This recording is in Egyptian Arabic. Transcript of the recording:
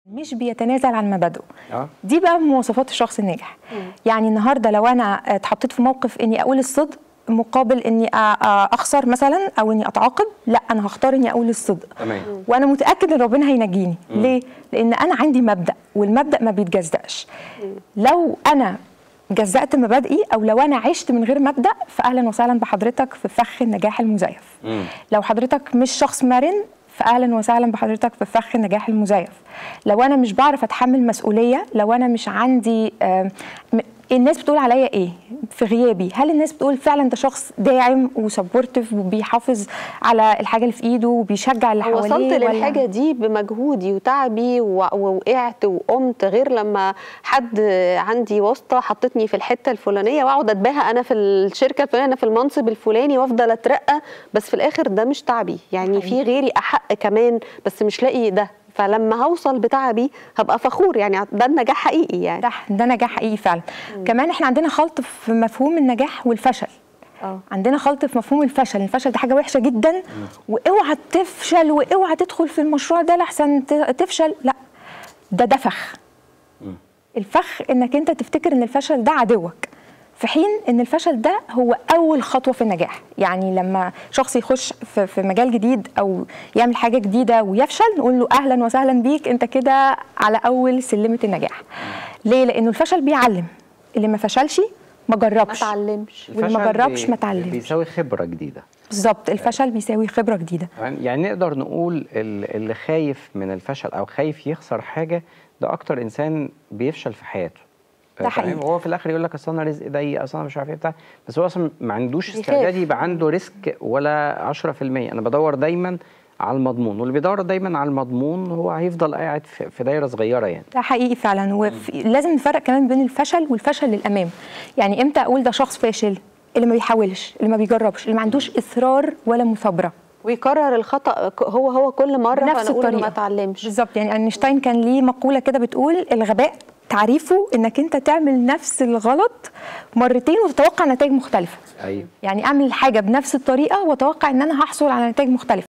مش بيتنازل عن مبادئه اه دي بقى مواصفات الشخص الناجح يعني النهارده لو انا اتحطيت في موقف اني اقول الصدق مقابل اني أ- أ- اخسر مثلا او اني اتعاقب لا انا هختار اني اقول الصدق تمام وانا متاكد ان ربنا هينجيني ليه لان انا عندي مبدا والمبدا ما بيتجزأش لو انا جزأت مبادئي او لو انا عشت من غير مبدا فاهلا وسهلا بحضرتك في فخ النجاح المزيف مم. لو حضرتك مش شخص مرن فاهلا وسهلا بحضرتك في فخ النجاح المزيف لو انا مش بعرف اتحمل مسؤوليه لو انا مش عندي آم، م- الناس بتقول عليا ايه في غيابي هل الناس بتقول فعلا ده شخص داعم وسبورتيف وبيحافظ على الحاجه اللي في ايده وبيشجع اللي حواليه وصلت ولا- للحاجه دي بمجهودي وتعبي و- ووقعت وقمت غير لما حد عندي واسطه حطتني في الحته الفلانيه واقعد اتباهى انا في الشركه الفلانيه انا في المنصب الفلاني وافضل اترقى بس في الاخر ده مش تعبي يعني في غيري احق كمان بس مش لاقي ده فلما هوصل بتعبي هبقى فخور يعني ده النجاح حقيقي يعني ده ده نجاح حقيقي فعلا كمان احنا عندنا خلط في مفهوم النجاح والفشل اه عندنا خلط في مفهوم الفشل الفشل ده حاجه وحشه جدا واوعى تفشل واوعى تدخل في المشروع ده لحسن ت- تفشل لا ده ده فخ الفخ انك انت تفتكر ان الفشل ده عدوك في حين ان الفشل ده هو اول خطوه في النجاح يعني لما شخص يخش في, في مجال جديد او يعمل حاجه جديده ويفشل نقول له اهلا وسهلا بيك انت كده على اول سلمه النجاح ليه لانه الفشل بيعلم اللي ما فشلش ما ما جربش اتعلمش واللي ما الفشل جربش بي- ما اتعلمش. بيساوي خبره جديده بالظبط الفشل بيساوي خبره جديده تمام؟ يعني نقدر نقول ال- اللي خايف من الفشل او خايف يخسر حاجه ده اكتر انسان بيفشل في حياته ده تمام؟ حقيقي. وهو في الاخر يقول لك اصل انا رزق ضيق اصل انا مش عارف ايه بتاع بس هو اصلا ما عندوش بيخاف. استعداد يبقى عنده ريسك ولا 10% انا بدور دايما على المضمون واللي بيدور دايما على المضمون هو هيفضل قاعد في في دايره صغيره يعني ده حقيقي فعلا ولازم نفرق كمان بين الفشل والفشل للامام يعني امتى اقول ده شخص فاشل اللي ما بيحاولش اللي ما بيجربش اللي ما عندوش اصرار ولا مثابره ويكرر الخطا ك- هو هو كل مره بنفس فنقول إنه الطريقه ما اتعلمش بالظبط يعني اينشتاين كان ليه مقوله كده بتقول الغباء تعريفه انك انت تعمل نفس الغلط مرتين وتتوقع نتائج مختلفه ايوه يعني اعمل الحاجه بنفس الطريقه واتوقع ان انا هحصل على نتائج مختلفه